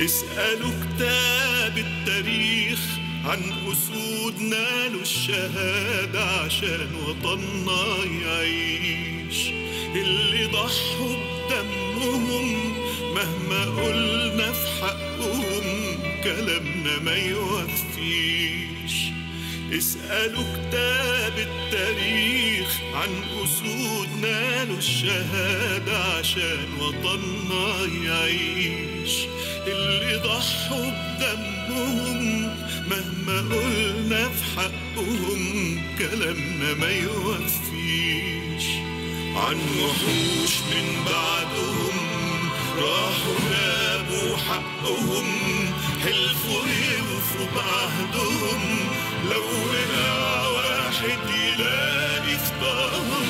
اسألوا كتاب التاريخ عن أسود نالوا الشهادة عشان وطننا يعيش اللي ضحوا بدمهم مهما قلنا في حقهم كلامنا ما يوفيش اسألوا كتاب التاريخ عن أسود نالوا الشهادة عشان وطننا يعيش اللي ضحوا بدمهم مهما قلنا في حقهم كلامنا ما يوفيش عن وحوش من بعدهم راحوا جابوا حقهم حلفوا يوفوا بعهدهم لو وقع واحد يلاقي في ظهره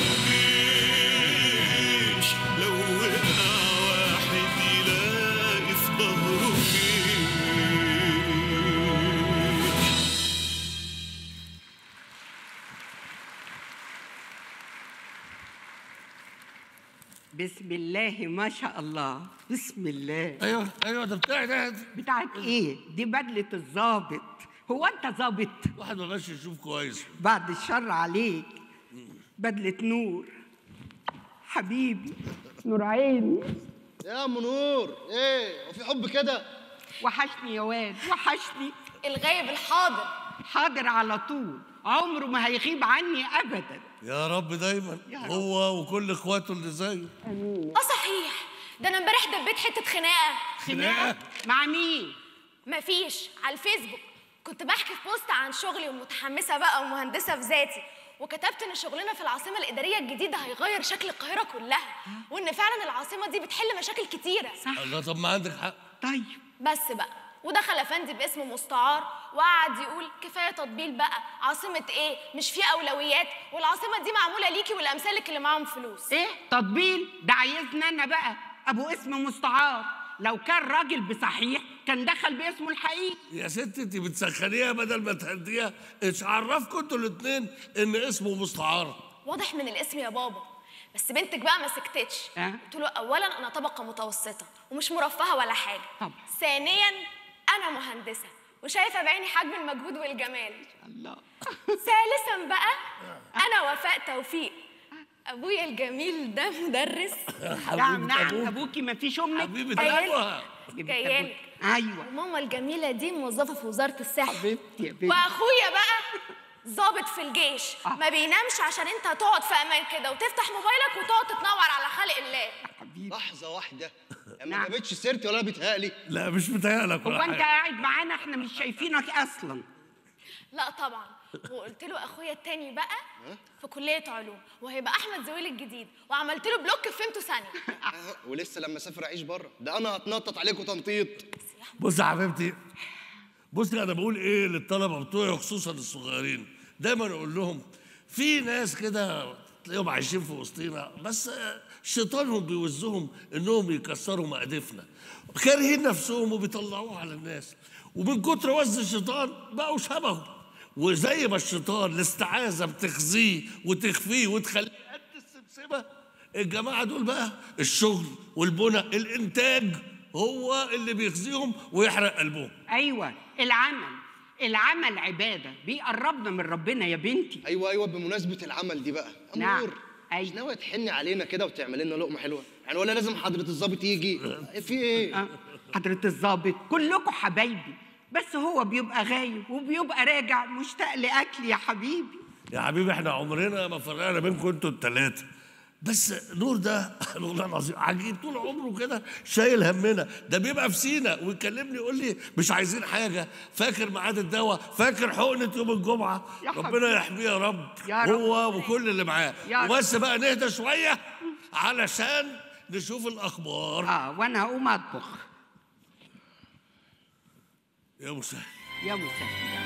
جيش لو وقع واحد يلاقي في ظهره جيش بسم الله ما شاء الله بسم الله ايوه ايوه ده بتاعي ده بتاعت ايه دي بدلة الظابط هو انت ظابط واحد ما بقاش يشوف كويس بعد الشر عليك بدلة نور حبيبي نور عيني يا ام نور ايه وفي حب كده وحشني يا واد وحشني الغايب الحاضر حاضر على طول عمره ما هيغيب عني ابدا يا رب دايما يا رب. هو وكل اخواته اللي زيه اه صحيح ده انا امبارح دبيت حته خناقه خناقه مع مين مفيش على الفيسبوك كنت بحكي في بوست عن شغلي ومتحمسه بقى ومهندسه في ذاتي وكتبت ان شغلنا في العاصمه الاداريه الجديده هيغير شكل القاهره كلها وان فعلا العاصمه دي بتحل مشاكل كتيره الله طب ما عندك حق طيب بس بقى ودخل افندي باسم مستعار وقعد يقول كفايه تطبيل بقى عاصمه ايه مش في اولويات والعاصمه دي معموله ليكي والامثالك اللي معاهم فلوس ايه تطبيل ده عايزنا انا بقى ابو اسم مستعار لو كان راجل بصحيح كان دخل باسمه الحقيقي يا ست انت بتسخنيها بدل ما تهديها ايش عرفكم انتوا الاثنين ان اسمه مستعار واضح من الاسم يا بابا بس بنتك بقى ما سكتتش أه؟ قلت له اولا انا طبقه متوسطه ومش مرفهه ولا حاجه طبعا. ثانيا انا مهندسه وشايفه بعيني حجم المجهود والجمال الله ثالثا بقى انا وفاء توفيق ابويا الجميل ده مدرس نعم نعم أبوك. ابوكي ما فيش امك حبيبه أيوة. ابوها جايالك ايوه وماما الجميله دي موظفه في وزاره الصحه حبيبتي يا بنتي واخويا بقى ضابط في الجيش آه. ما بينامش عشان انت هتقعد في امان كده وتفتح موبايلك وتقعد تتنور على خلق الله حبيبي لحظه واحده ما نعم. جابتش سيرتي ولا بيتهيألي لا مش متهيألك هو ولا انت حاجه قاعد معانا احنا مش شايفينك اصلا لا طبعا وقلت له اخويا التاني بقى في كليه علوم وهيبقى احمد زويل الجديد وعملت له بلوك فهمته ثانيه آه، ولسه لما اسافر اعيش بره ده انا هتنطط عليكم تنطيط بص يا حبيبتي بصي انا بقول ايه للطلبه بتوعي وخصوصا الصغيرين دايما اقول لهم في ناس كده تلاقيهم عايشين في وسطينا بس آه، شيطانهم بيوزهم انهم يكسروا مقادفنا كارهين نفسهم وبيطلعوها على الناس ومن كتر وز الشيطان بقوا شبهه وزي ما الشيطان الاستعاذه بتخزيه وتخفيه وتخليه قد السبسبه الجماعه دول بقى الشغل والبنى الانتاج هو اللي بيخزيهم ويحرق قلبهم ايوه العمل العمل عباده بيقربنا من ربنا يا بنتي ايوه ايوه بمناسبه العمل دي بقى يا نعم. نور أيوة. مش ناويه تحني علينا كده وتعمل لنا لقمه حلوه يعني ولا لازم حضره الظابط يجي في ايه أه، حضرة الظابط كلكم حبايبي بس هو بيبقى غايب وبيبقى راجع مشتاق لاكل يا حبيبي يا حبيبي احنا عمرنا ما فرقنا بينكم انتوا التلاتة بس نور ده والله العظيم عجيب طول عمره كده شايل همنا ده بيبقى في سينا ويكلمني يقول لي مش عايزين حاجه فاكر ميعاد الدواء فاكر حقنه يوم الجمعه يا ربنا حبيبي. يحميه يا رب يا رب. هو وكل اللي معاه يا رب. وبس بقى نهدى شويه علشان نشوف الاخبار اه وانا هقوم اطبخ يا مسهل يا مسهل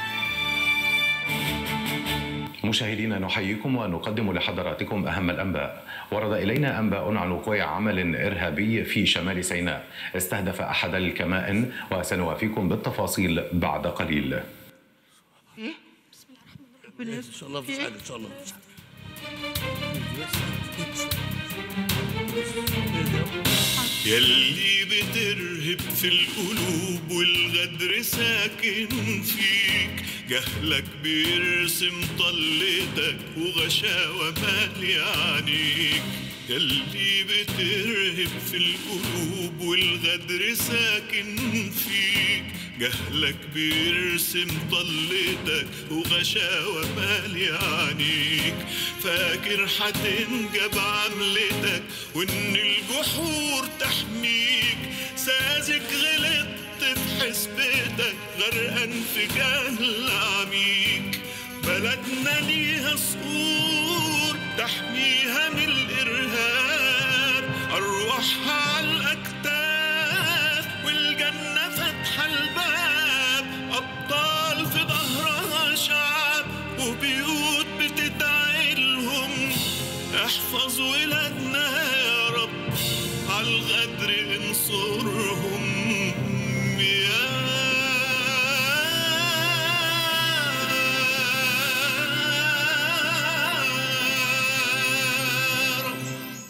مشاهدينا نحييكم ونقدم لحضراتكم أهم الأنباء ورد إلينا أنباء عن وقوع عمل إرهابي في شمال سيناء استهدف أحد الكمائن وسنوافيكم بالتفاصيل بعد قليل ايه ربنا ان يستر شاء الله مفيش حاجه ان شاء الله مفيش حاجه يلي بترهب في القلوب والغدر ساكن فيك جهلك بيرسم طلتك وغشاوة مالي عينيك يلي بترهب في القلوب والغدر ساكن فيك جهلك بيرسم طلتك وغشاوة مالي عينيك فاكر هتنجب عملتك وان الجحور تحميك ساذج غلطت في حسبتك غرقان في جهل عميك بلدنا ليها صقور تحميها من الإرهاب أرواحها على الأكتاف والجنة فاتحة الباب أبطال في ظهرها شعب وبيوت بتدعي لهم احفظ ولادنا يا رب عالغدر انصرهم يا رب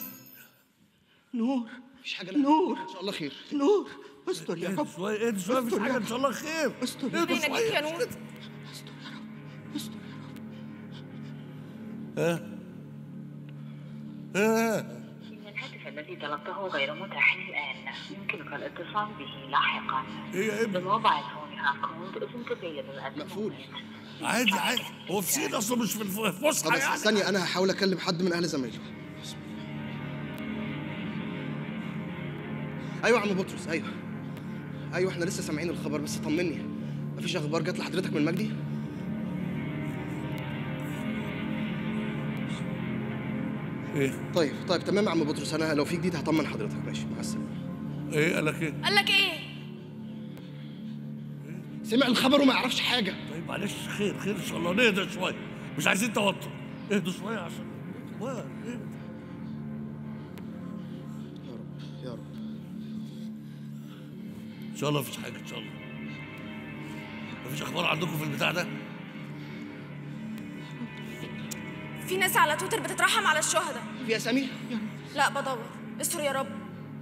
نور مفيش حاجه لا نور ان شاء الله خير نور استر يا اهدى رب شويه اهدى شويه مفيش حاجه ان شاء الله خير استر اهدى يناديك شويه يا نور استر ها إن الهاتف الذي طلبته غير متاح الآن يمكنك الاتصال به لاحقا ايه يا ابني The mobile phone you have called isn't available at the مقفول. moment. عادي عادي هو في سين اصلا مش في الف- الفسحه طب بس يعني ثانيه انا هحاول اكلم حد من اهل زمايله ايوه يا عم بطرس ايوه ايوه احنا لسه سامعين الخبر بس طمني مفيش اخبار جت لحضرتك من مجدي ايه طيب طيب تمام يا عم بطرس انا لو في جديد هطمن حضرتك ماشي مع السلامه ايه قال لك ايه قال لك ايه سمع الخبر وما يعرفش حاجه طيب معلش خير خير ان شاء الله نهدى شويه مش عايزين توتر اهدوا شويه عشان واه، ايه يا رب يا رب ان شاء الله مفيش حاجه ان شاء الله مفيش اخبار عندكم في البتاع ده في ناس على تويتر بتترحم على الشهداء في اسامي لا بدور استر يا رب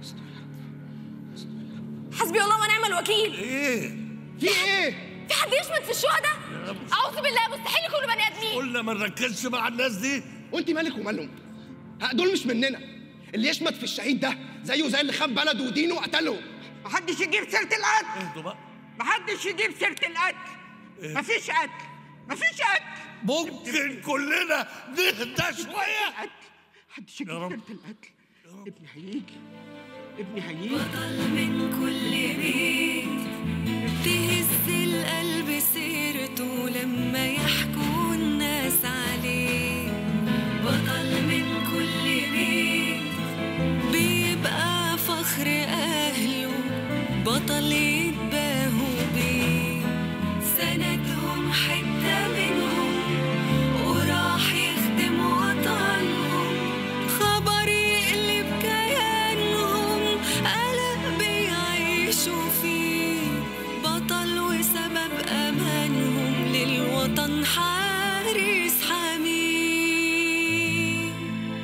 حسبي الله ونعم الوكيل ايه في ايه في حد يشمت في الشهداء اعوذ بالله مستحيل يكونوا بني ادمين قلنا ما نركزش مع الناس دي وانت مالك ومالهم ها، دول مش مننا اللي يشمت في الشهيد ده زيه زي اللي خان بلده ودينه وقتلهم محدش يجيب سيرة القتل اهدوا بقى محدش يجيب سيرة القتل مفيش قتل مفيش قتل ممكن كلنا نهدى شويه قتل محدش يجيب يا رب. سيرة القتل ابني هيجي ابني هيجي بطل من كل بيت تهز القلب سيرته لما يحكوا الناس عليه بطل من كل بيت بيبقى فخر أهله بطل يتباهوا بيه سندهم حتة منهم وراح يخدم وطنهم خبر يقلب كيانهم قلق بيعيشوا فيه بطل وسبب أمانهم للوطن حارس حميه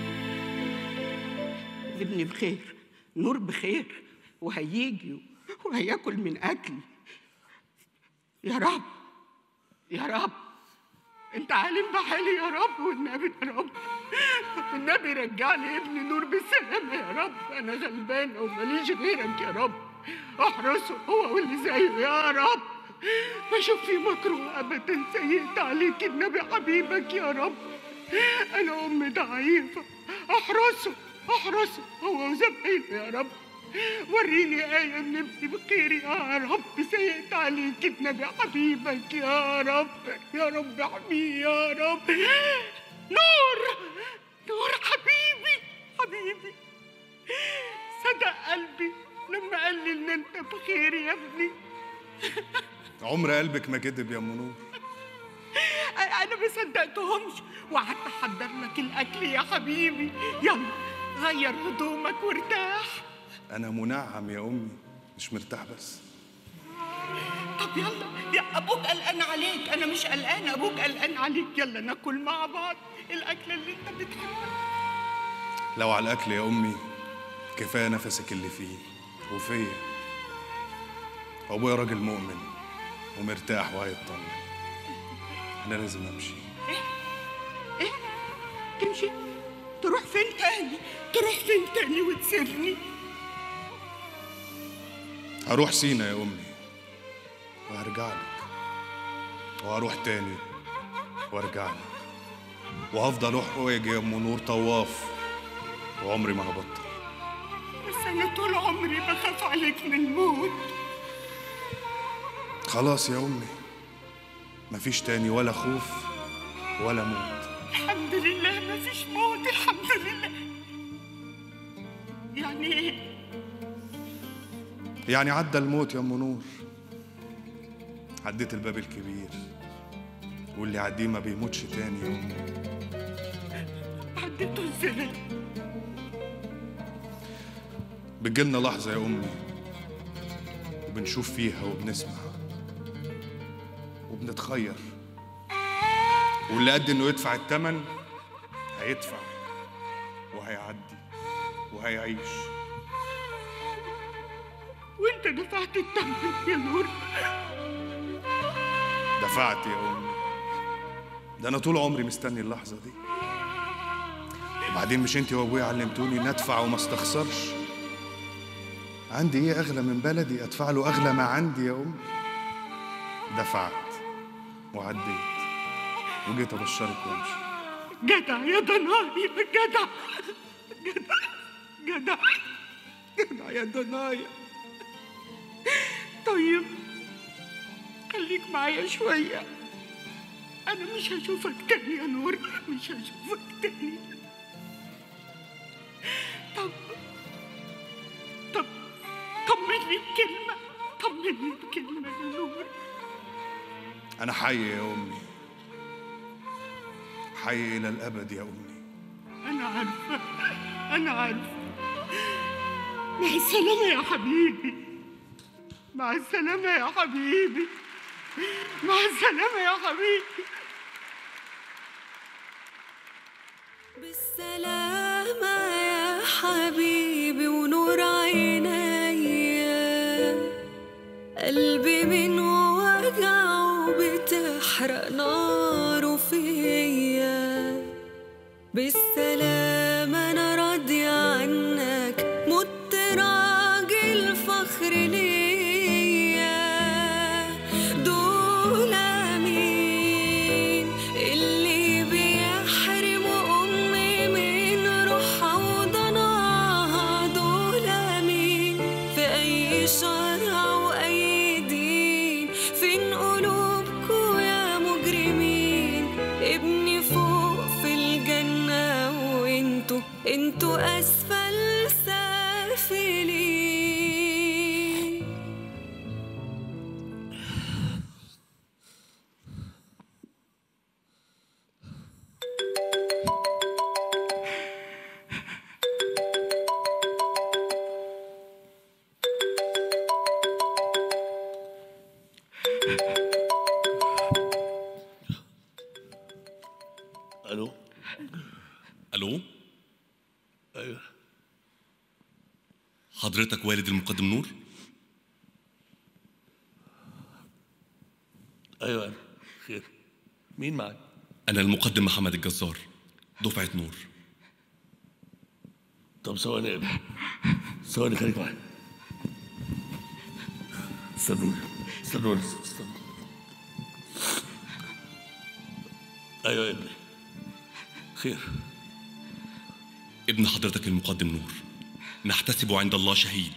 ابني بخير نور بخير وهيجي وهياكل من اكلي يا رب يا رب انت عالم بحالي يا رب والنبي يا رب النبي رجع لي ابني نور بالسلامه يا رب انا غلبانه وماليش غيرك يا رب احرسه هو واللي زيه يا رب ما اشوف فيه مكروه ابدا سيئت عليك النبي حبيبك يا رب انا ام ضعيفه احرسه احرسه هو وزمايله يا رب وريني آية من ابني بخير يا رب سيئت عليك النبي حبيبك يا رب يا رب احميه يا رب نور نور حبيبي حبيبي صدق قلبي لما قال لي ان انت بخير يا ابني عمر قلبك ما كدب يا ام نور انا ما صدقتهمش وقعدت احضر لك الاكل يا حبيبي يلا غير هدومك وارتاح انا منعم يا امي مش مرتاح بس طب يلا يا ابوك قلقان عليك انا مش قلقان ابوك قلقان عليك يلا ناكل مع بعض الاكله اللي انت بتحبها لو على الاكل يا امي كفايه نفسك اللي فيه وفيا ابويا راجل مؤمن ومرتاح وهيطمن انا لازم امشي ايه تمشي تروح فين تاني تروح فين تاني وتسيبني هروح سينا يا امي وهرجع لك وهروح تاني وارجع لك وهفضل اروح واجي يا ام نور طواف وعمري ما هبطل بس انا طول عمري بخاف عليك من الموت خلاص يا امي مفيش تاني ولا خوف ولا موت الحمد لله ما فيش موت الحمد لله يعني ايه يعني عدى الموت يا ام نور عديت الباب الكبير واللي عديه ما بيموتش تاني يا امي عديته ازاي بتجيلنا لحظة يا أمي وبنشوف فيها وبنسمع وبنتخير واللي قد إنه يدفع التمن هيدفع وهيعدي وهيعيش وانت دفعت الثمن يا نور دفعت يا أمي ده أنا طول عمري مستني اللحظة دي وبعدين مش أنت وأبويا علمتوني ندفع وما استخسرش عندي إيه أغلى من بلدي أدفع له أغلى ما عندي يا أمي دفعت وعديت وجيت أبشرك وأمشي جدع يا ضنايا جدع جدع جدع جدع يا ضنايا طيب خليك معايا شوية أنا مش هشوفك تاني يا نور مش هشوفك تاني طب طب طمني بكلمة طمني بكلمة يا نور أنا حي يا أمي حي إلى الأبد يا أمي أنا عارفة أنا عارفة مع السلامة يا حبيبي مع السلامة يا حبيبي مع السلامة يا حبيبي بالسلامة يا حبيبي ونور عينيا قلبي من وجعه بتحرق ناره فيا بالسلامة أنا راضية عنك مت راجل فخر ليا دول مين اللي بيحرموا أمي من روحها وضناها دول مين في أي شرع وأي دين فين قلوبكوا يا مجرمين ابني فوق في الجنة وانتوا انتوا أسفل سافلين الو الو ايوه حضرتك والد المقدم نور ايوه أنا. خير مين معاك انا المقدم محمد الجزار دفعه نور طب ثواني يا ابني ثواني خليك معايا استنوني استنوني استنوني ايوه يا ابني خير ابن حضرتك المقدم نور نحتسبه عند الله شهيد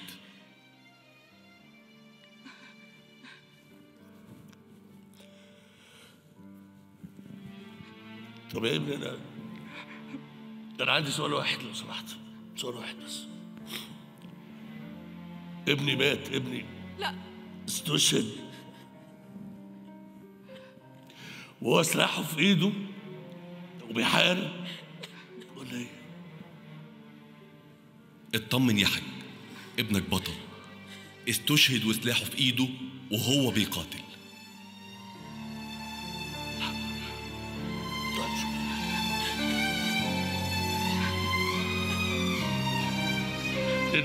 طب يا ابني انا انا عندي سؤال واحد لو سمحت سؤال واحد بس ابني مات ابني لا استشهد وهو سلاحه في ايده وبيحارب ولا ايه؟ اطمن يا حاج ابنك بطل استشهد وسلاحه في ايده وهو بيقاتل طيب شكرا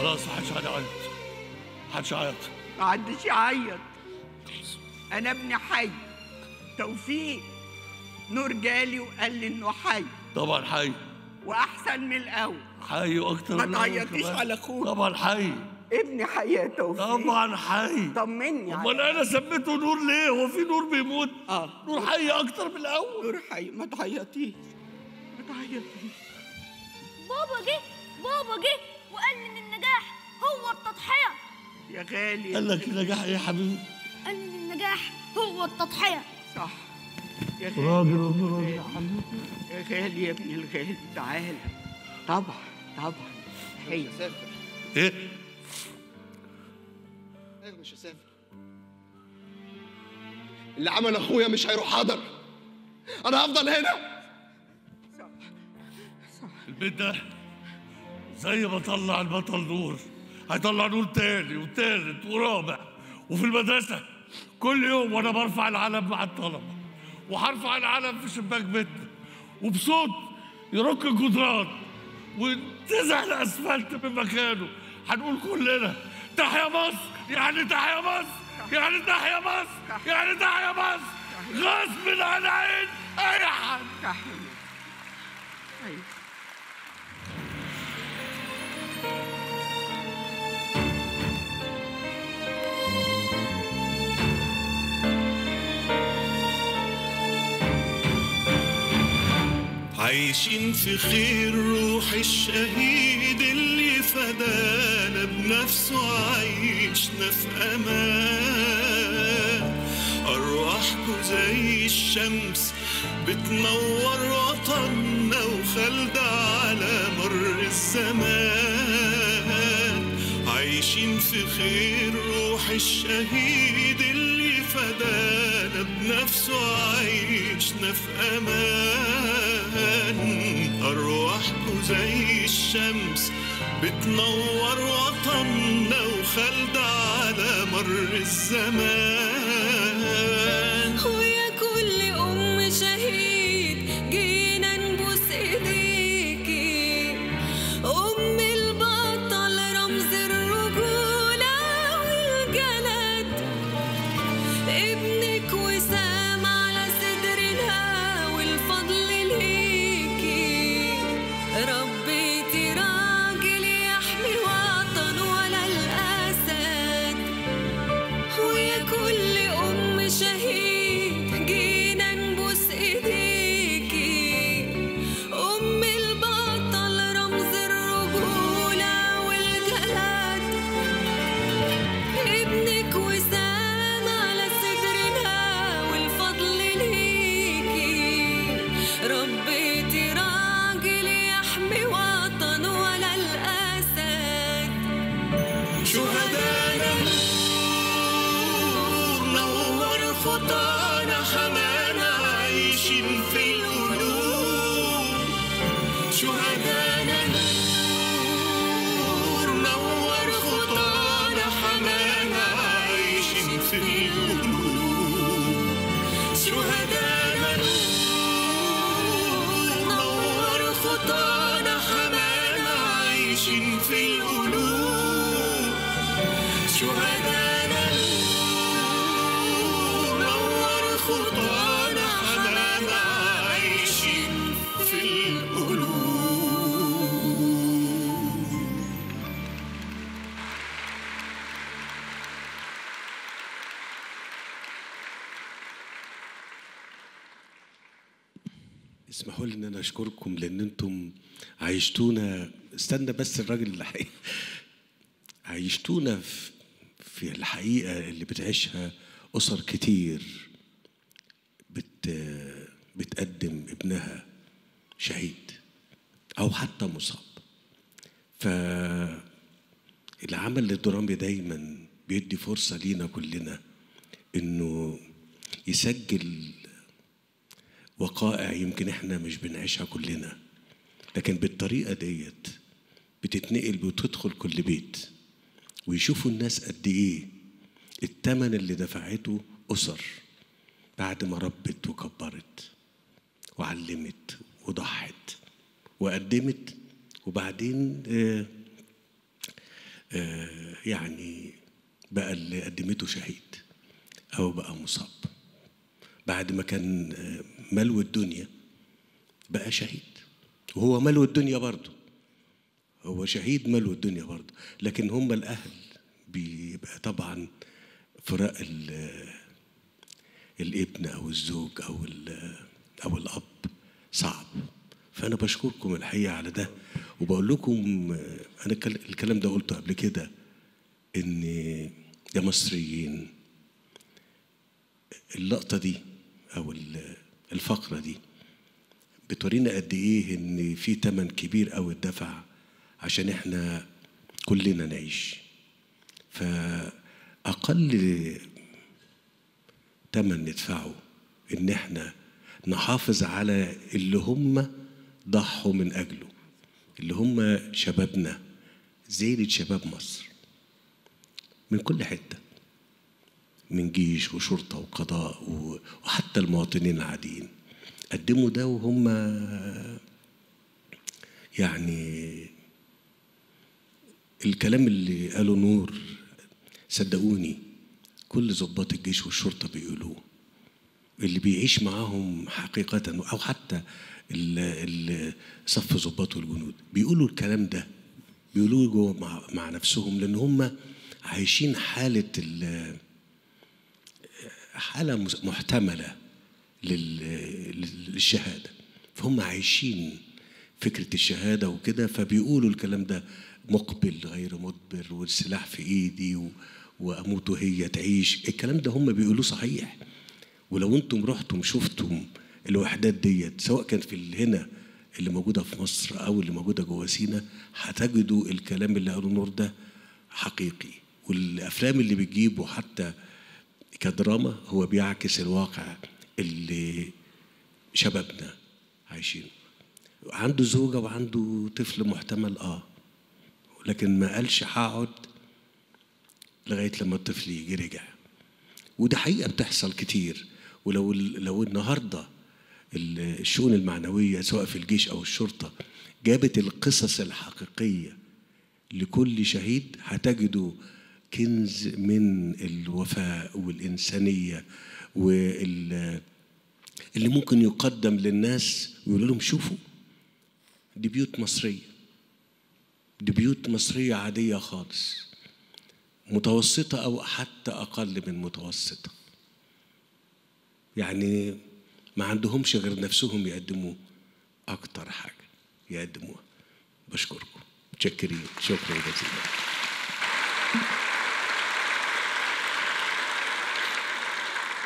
خلاص محدش هيعيط محدش هيعيط محدش يعيط انا ابن حي توفيق نور جالي وقال لي انه حي طبعا حي واحسن من الاول حي واكتر ما من الأول تعيطيش كمان. على اخوك طبعا حي ابني حي يا توفيق طبعا حي طمني امال انا سميته نور ليه هو في نور بيموت اه نور حي اكتر من الاول نور حي ما تعيطيش ما تعيطيش بابا جه بابا جه وقال لي ان النجاح هو التضحيه يا غالي قال لك نجاح ايه يا حبيبي قال لي ان النجاح هو التضحيه صح يا غالي راجل وابن راجل يا حبيبي يا غالي يا ابني الغالي تعالى طبعا طبعا هي هسافر ايه ايوه مش هسافر اللي عمل اخويا مش هيروح حضر انا هفضل هنا البيت ده زي ما طلع البطل نور هيطلع نور تاني وتالت ورابع وفي المدرسة كل يوم وانا برفع العلم مع الطلبة وهرفع العلم في شباك بيتنا وبصوت يرك الجدران وتزح الاسفلت من مكانه هنقول كلنا تحيا مصر يعني تحيا مصر يعني تحيا مصر يعني تحيا مصر غصب عن عين اي حد تحيا ايوه عايشين في خير روح الشهيد اللي فدانا بنفسه عايشنا في امان ارواحكم زي الشمس بتنور وطننا وخالدة على مر الزمان عايشين في خير روح الشهيد اللي فدانا بنفسه عايشنا في امان ارواحكم زي الشمس بتنور وطننا وخالدة على مر الزمان ويا كل أم شهيد جينا نبوس إيديكي أم البطل رمز الرجولة والجلد ابنك وسام على صدرنا والفضل ليكي ربيتي راجل يحمي وطن ولا الأسد ويا كل أم شهيد جينا نبوس إيديكي أم البطل رمز الرجولة والجلد ابنك وسام على صدرنا والفضل ليكي ربيتي راجل يحمي وطن ولا الأسد شهدانا نور خطانا حمانا عايشين في القلوب شهدانا نور خطانا حمانا عايشين في القلوب شهدانا نور خطانا حمانا عايشين في القلوب شهدانا نور خطانا حمانا عايشين في القلوب اسمحوا لي ان انا اشكركم لان انتم عيشتونا استنى بس الراجل اللي حقيقة. عيشتونا في في الحقيقه اللي بتعيشها اسر كتير بت بتقدم ابنها شهيد او حتى مصاب فالعمل الدرامي دايما بيدي فرصه لينا كلنا انه يسجل وقائع يمكن احنا مش بنعيشها كلنا لكن بالطريقه ديت بتتنقل وتدخل كل بيت ويشوفوا الناس قد ايه الثمن اللي دفعته اسر بعد ما ربت وكبرت وعلمت وضحت وقدمت وبعدين آه، آه، يعني بقى اللي قدمته شهيد أو بقى مصاب بعد ما كان آه، ملو الدنيا بقى شهيد وهو ملو الدنيا برضه هو شهيد ملو الدنيا برضه لكن هم الأهل بيبقى طبعا فراق ال- الابن أو الزوج أو ال- أو الأب صعب فأنا بشكركم الحقيقة على ده وبقول لكم آه، أنا الكل- الكلام ده قلته قبل كده إن يا مصريين اللقطة دي أو ال- الفقرة دي بتورينا قد إيه إن في تمن كبير أوي اتدفع عشان إحنا كلنا نعيش فأقل تمن ندفعه إن إحنا نحافظ على اللي هم ضحوا من أجله اللي هم شبابنا زينة شباب مصر من كل حتة من جيش وشرطة وقضاء و- وحتى المواطنين العاديين قدموا ده وهم يعني الكلام اللي قاله نور صدقوني كل ضباط الجيش والشرطة بيقولوه اللي بيعيش معاهم حقيقة أو حتى ال- ال- صف ضباط والجنود بيقولوا الكلام ده بيقولوه جوه مع, مع نفسهم لأن هم عايشين حالة ال- حالة مس- محتملة لل- لل- للشهادة فهم عايشين فكرة الشهادة وكده فبيقولوا الكلام ده مقبل غير مدبر والسلاح في ايدي و... واموت وهي تعيش الكلام ده هم بيقولوه صحيح ولو انتم رحتم شفتم الوحدات ديت سواء كان في ال- هنا اللي موجوده في مصر او اللي موجوده جوه سينا هتجدوا الكلام اللي قاله نور ده حقيقي والافلام اللي بتجيبه حتى كدراما هو بيعكس الواقع اللي شبابنا عايشينه عنده زوجة وعنده طفل محتمل اه لكن ما قالش هقعد لغاية لما الطفل يجي رجع وده حقيقة بتحصل كتير ولو لو النهاردة ال- الشؤون المعنوية سواء في الجيش أو الشرطة جابت القصص الحقيقية لكل شهيد هتجدوا كنز من الوفاء والإنسانية وال اللي ممكن يقدم للناس ويقول لهم شوفوا دي بيوت مصرية دي بيوت مصرية عادية خالص متوسطة أو حتى أقل من متوسطة يعني ما عندهمش غير نفسهم يقدموا أكتر حاجة يقدموها بشكركم متشكرين شكرا جزيلا